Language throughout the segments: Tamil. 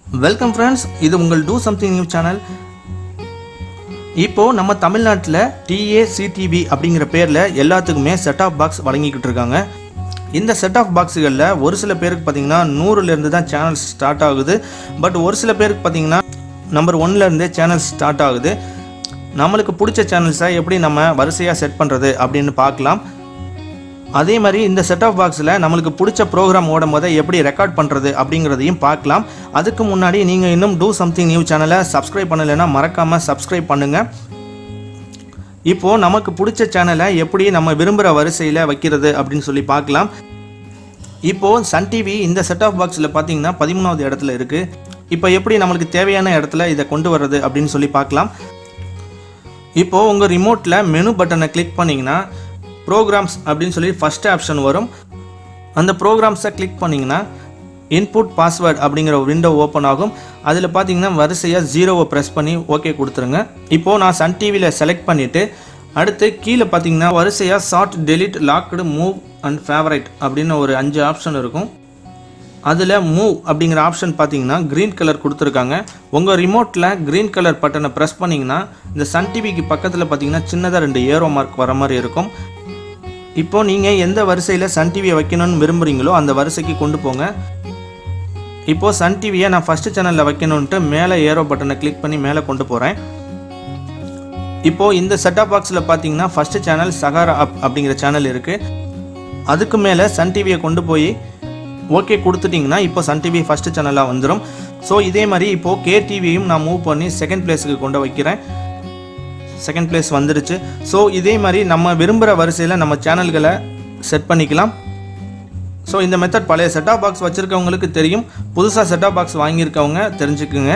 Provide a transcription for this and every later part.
வெல்கம் ஃப்ரெண்ட்ஸ் இது உங்கள் டூ சம்திங் நியூ சேனல் இப்போ நம்ம தமிழ்நாட்டில் டிஏசிடிவி அப்படிங்கிற பேரில் எல்லாத்துக்குமே செட் ஆஃப் பாக்ஸ் வழங்கிக்கிட்டு இருக்காங்க இந்த செட் ஆஃப் பாக்ஸுகளில் ஒரு சில பேருக்கு பார்த்தீங்கன்னா நூறுலேருந்து தான் சேனல்ஸ் ஸ்டார்ட் ஆகுது பட் ஒரு சில பேருக்கு பார்த்தீங்கன்னா நம்பர் ஒன்லேருந்தே சேனல்ஸ் ஸ்டார்ட் ஆகுது நம்மளுக்கு பிடிச்ச சேனல்ஸை எப்படி நம்ம வரிசையாக செட் பண்ணுறது அப்படின்னு பார்க்கலாம் அதே மாதிரி இந்த செட் ஆஃப் பாக்ஸில் நம்மளுக்கு பிடிச்ச ப்ரோக்ராம் ஓடும் போதை எப்படி ரெக்கார்ட் பண்ணுறது அப்படிங்கிறதையும் பார்க்கலாம் அதுக்கு முன்னாடி நீங்கள் இன்னும் டூ சம்திங் நியூ சேனலை சப்ஸ்கிரைப் பண்ணலைன்னா மறக்காமல் சப்ஸ்கிரைப் பண்ணுங்கள் இப்போது நமக்கு பிடிச்ச சேனலை எப்படி நம்ம விரும்புகிற வரிசையில் வைக்கிறது அப்படின்னு சொல்லி பார்க்கலாம் இப்போது சன் டிவி இந்த செட் ஆஃப் பாக்ஸில் பார்த்தீங்கன்னா பதிமூணாவது இடத்துல இருக்குது இப்போ எப்படி நம்மளுக்கு தேவையான இடத்துல இதை கொண்டு வர்றது அப்படின்னு சொல்லி பார்க்கலாம் இப்போது உங்கள் ரிமோட்டில் மெனு பட்டனை கிளிக் பண்ணிங்கன்னா ப்ரோக்ராம்ஸ் அப்படின்னு சொல்லி ஃபஸ்ட் ஆப்ஷன் வரும் அந்த ப்ரோக்ராம்ஸை கிளிக் பண்ணிங்கன்னா இன்புட் பாஸ்வேர்ட் அப்படிங்கிற ஒரு விண்டோ ஓப்பன் ஆகும் அதில் பார்த்தீங்கன்னா வரிசையாக ஜீரோவை ப்ரெஸ் பண்ணி ஓகே கொடுத்துருங்க இப்போது நான் சன் டிவியில் செலக்ட் பண்ணிவிட்டு அடுத்து கீழே பார்த்தீங்கன்னா வரிசையாக sort delete locked move and favourite அப்படின்னு ஒரு அஞ்சு ஆப்ஷன் இருக்கும் அதில் மூவ் அப்படிங்கிற ஆப்ஷன் பார்த்தீங்கன்னா க்ரீன் கலர் கொடுத்துருக்காங்க உங்கள் ரிமோட்டில் க்ரீன் கலர் பட்டனை ப்ரெஸ் பண்ணிங்கன்னா இந்த சன் டிவிக்கு பக்கத்தில் பார்த்தீங்கன்னா சின்னதாக ரெண்டு ஏரோ மார்க் வர மாதிரி இருக்கும் இப்போ நீங்கள் எந்த வரிசையில் சன் டிவியை வைக்கணும்னு விரும்புகிறீங்களோ அந்த வரிசைக்கு கொண்டு போங்க இப்போது சன் டிவியை நான் ஃபஸ்ட்டு சேனலில் வைக்கணுன்ட்டு மேலே ஏரோ பட்டனை கிளிக் பண்ணி மேலே கொண்டு போகிறேன் இப்போது இந்த செட்டப் பாக்ஸில் பார்த்தீங்கன்னா ஃபஸ்ட்டு சேனல் சகாரா அப் அப்படிங்கிற சேனல் இருக்குது அதுக்கு மேலே சன் டிவியை கொண்டு போய் ஓகே கொடுத்துட்டிங்கன்னா இப்போ சன் டிவி ஃபஸ்ட்டு சேனலாக வந்துடும் ஸோ இதே மாதிரி இப்போது கே டிவியும் நான் மூவ் பண்ணி செகண்ட் பிளேஸுக்கு கொண்டு வைக்கிறேன் செகண்ட் பிளேஸ் வந்துடுச்சு ஸோ இதே மாதிரி நம்ம விரும்புகிற வரிசையில் நம்ம சேனல்களை செட் பண்ணிக்கலாம் ஸோ இந்த மெத்தட் பழைய செட்டாப் பாக்ஸ் வச்சுருக்கவங்களுக்கு தெரியும் புதுசாக செட்டாப் பாக்ஸ் வாங்கியிருக்கவங்க தெரிஞ்சுக்குங்க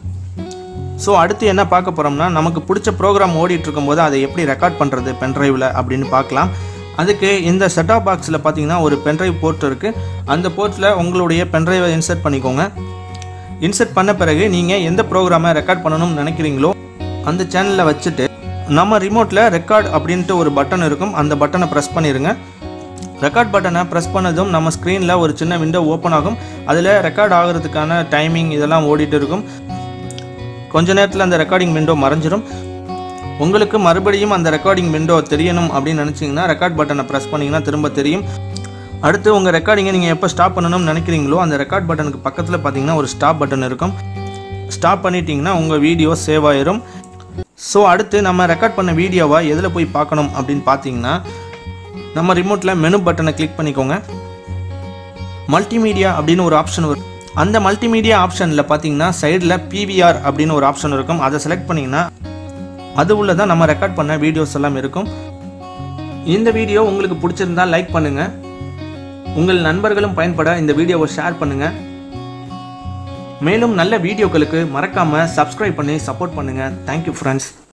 ஸோ அடுத்து என்ன பார்க்க போகிறோம்னா நமக்கு பிடிச்ச ப்ரோக்ராம் ஓடிட்டு இருக்கும்போது அதை எப்படி ரெக்கார்ட் பண்ணுறது பென்ட்ரைவில் அப்படின்னு பார்க்கலாம் அதுக்கு இந்த செட்டாப் பாக்ஸில் பார்த்தீங்கன்னா ஒரு பென்ட்ரைவ் போர்ட் இருக்குது அந்த போர்ட்டில் உங்களுடைய பென்ட்ரைவை இன்சர்ட் பண்ணிக்கோங்க இன்சர்ட் பண்ண பிறகு நீங்கள் எந்த ப்ரோக்ராமை ரெக்கார்ட் பண்ணணும்னு நினைக்கிறீங்களோ அந்த சேனலில் வச்சுட்டு நம்ம ரிமோட்டில் ரெக்கார்ட் அப்படின்ட்டு ஒரு பட்டன் இருக்கும் அந்த பட்டனை ப்ரெஸ் பண்ணிடுங்க ரெக்கார்ட் பட்டனை ப்ரெஸ் பண்ணதும் நம்ம ஸ்க்ரீனில் ஒரு சின்ன விண்டோ ஓப்பன் ஆகும் அதில் ரெக்கார்ட் ஆகிறதுக்கான டைமிங் இதெல்லாம் ஓடிட்டு இருக்கும் கொஞ்ச நேரத்தில் அந்த ரெக்கார்டிங் விண்டோ மறைஞ்சிரும் உங்களுக்கு மறுபடியும் அந்த ரெக்கார்டிங் விண்டோ தெரியணும் அப்படின்னு நினச்சிங்கன்னா ரெக்கார்ட் பட்டனை ப்ரெஸ் பண்ணிங்கன்னா திரும்ப தெரியும் அடுத்து உங்கள் ரெக்கார்டிங்கை நீங்கள் எப்போ ஸ்டாப் பண்ணணும்னு நினைக்கிறீங்களோ அந்த ரெக்கார்ட் பட்டனுக்கு பக்கத்தில் பார்த்தீங்கன்னா ஒரு ஸ்டாப் பட்டன் இருக்கும் ஸ்டாப் பண்ணிட்டீங்கன்னா உங்கள் வீடியோ சேவ் ஆயிரும் ஸோ அடுத்து நம்ம ரெக்கார்ட் பண்ண வீடியோவை எதில் போய் பார்க்கணும் அப்படின்னு பார்த்தீங்கன்னா நம்ம ரிமோட்டில் மெனு பட்டனை கிளிக் பண்ணிக்கோங்க மல்டிமீடியா அப்படின்னு ஒரு ஆப்ஷன் வரும் அந்த மல்டிமீடியா ஆப்ஷனில் பார்த்தீங்கன்னா சைடில் பிவிஆர் அப்படின்னு ஒரு ஆப்ஷன் இருக்கும் அதை செலக்ட் பண்ணிங்கன்னா அது உள்ள தான் நம்ம ரெக்கார்ட் பண்ண வீடியோஸ் எல்லாம் இருக்கும் இந்த வீடியோ உங்களுக்கு பிடிச்சிருந்தா லைக் பண்ணுங்கள் உங்கள் நண்பர்களும் பயன்பட இந்த வீடியோவை ஷேர் பண்ணுங்கள் மேலும் நல்ல வீடியோக்களுக்கு மறக்காமல் சப்ஸ்கிரைப் பண்ணி சப்போர்ட் பண்ணுங்கள் தேங்க்யூ ஃப்ரெண்ட்ஸ்